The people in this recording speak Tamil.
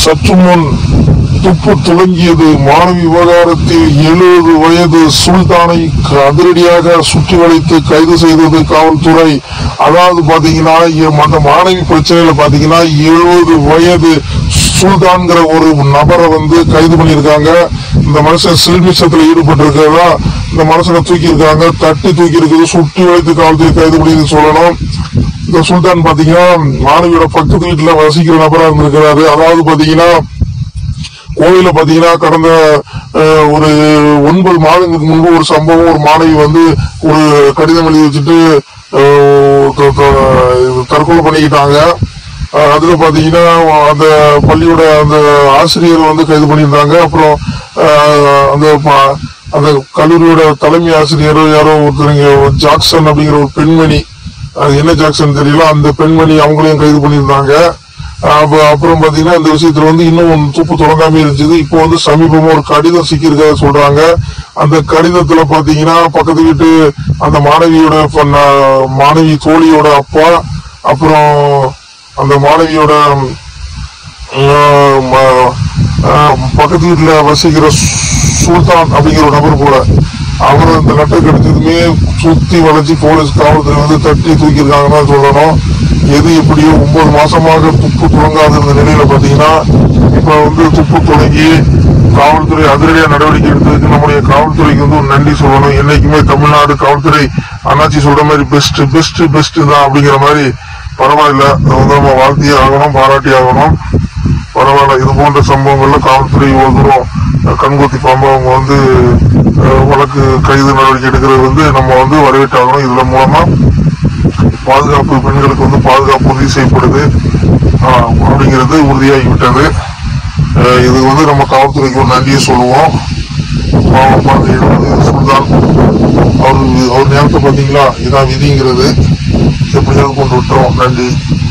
சற்று முன் துப்பு துவங்கியது மாணவி விவகாரத்தில் எழுபது வயது சுல்தானை அதிரடியாக சுற்றி வளைத்து கைது செய்தது காவல்துறை அதாவது பாத்தீங்கன்னா எ- அந்த மாணவி பிரச்சனையில பாத்தீங்கன்னா எழுபது வயது சுல்தான்கிற ஒரு நபரை வந்து கைது பண்ணியிருக்காங்க இந்த மனுஷன் சில்மிஷத்துல ஈடுபட்டு இருக்கிறதா இந்த மனுஷனை தூக்கி இருக்காங்க தட்டி தூக்கி இருக்குது சுற்றி வளைத்து காவல்துறை கைது பண்ணி சொல்லணும் இந்த சுல்தான் பாத்தீங்கன்னா மாணவியோட பக்கத்து வீட்டுல வசிக்கிற நபரா இருந்திருக்கிறாரு அதாவது பாத்தீங்கன்னா கோவில பாத்தீங்கன்னா கடந்த அஹ், ஒரு ஒன்பது மாதங்களுக்கு முன்பு ஒரு சம்பவம் ஒரு மாணவி வந்து ஒரு கடிதம் எழுதி வச்சுட்டு அஹ், த- த- தற்கொலை பண்ணிக்கிட்டாங்க அஹ், அதுல பாத்தீங்கன்னா அந்த பள்ளியோட அந்த ஆசிரியர் வந்து கைது பண்ணியிருந்தாங்க அப்புறம் அஹ், அந்த ப- அந்த கல்லூரியோட தலைமை ஆசிரியரோ யாரோ ஒருத்தருங்க ஜாக்சன் அப்படிங்கிற ஒரு பெண்மணி அது என்ன ஜாக்சன் தெரியல அந்த பெண்மணி அவங்களையும் கைது பண்ணியிருந்தாங்க அப்ப அப்புறம் பாத்தீங்கன்னா இந்த விஷயத்துல வந்து இன்னும் துப்பு தொடங்காம இருந்துச்சு இப்போ வந்து சமீபமா ஒரு கடிதம் சிக்கியிருக்க சொல்றாங்க அந்த கடிதத்துல பாத்தீங்கன்னா பக்கத்து வீட்டு அந்த மாணவியோட பண்ண- மாணவி தோழியோட அப்பா அப்புறம் அந்த மாணவியோட ஆஹ், ம- ஆஹ், பக்கத்து வீட்டுல வசிக்கிற சுல்தான் அப்படிங்கிற ஒரு நபர் கூட அவர் அந்த லெட்டர் கிடைச்சதுமே சுத்தி வளைச்சு போலீஸ் காவல்துறை வந்து தட்டி தூக்கியிருக்காங்கன்னு தான் சொல்லணும் எது எப்படியோ ஒன்பது மாசமாக துப்பு தொடங்காத இந்த நிலையில பாத்தீங்கன்னா இப்ப வந்து துப்பு தொடங்கி காவல்துறை அதிரடியா நடவடிக்கை எடுத்ததுக்கு நம்முடைய காவல்துறைக்கு வந்து ஒரு நன்றி சொல்லணும் என்னைக்குமே தமிழ்நாடு காவல்துறை அண்ணாச்சி சொல்ற மாதிரி பெஸ்ட் பெஸ்ட் பெஸ்ட் தான் அப்படிங்கிற மாதிரி பரவாயில்ல அதை வந்து நம்ம வாழ்த்தியே ஆகணும் பாராட்டி ஆகணும் பரவாயில்ல இது போன்ற சம்பவங்கள்ல காவல்துறை இவ்வளவு தூரம் அஹ், கண்கொத்தி பாம்பு அவங்க வந்து அஹ், வழக்கு கைது நடவடிக்கை எடுக்கிறது வந்து நம்ம வந்து வரவேற்றாகணும் இதுல மூலமா பாதுகாப்பு பெண்களுக்கு வந்து பாதுகாப்பு உறுதி செய்யப்படுது ஆஹ், அப்படிங்கிறது உறுதியாகிவிட்டது அஹ், இது வந்து நம்ம காவல்துறைக்கு ஒரு நன்றியை சொல்லுவோம் பாவம் பாருங்க, எழுபது சுல்தான் அவர் அவர் நேரத்தை பாத்தீங்களா இதான் விதிங்கிறது எப்படியாவது கொண்டு விட்டுறோம் நன்றி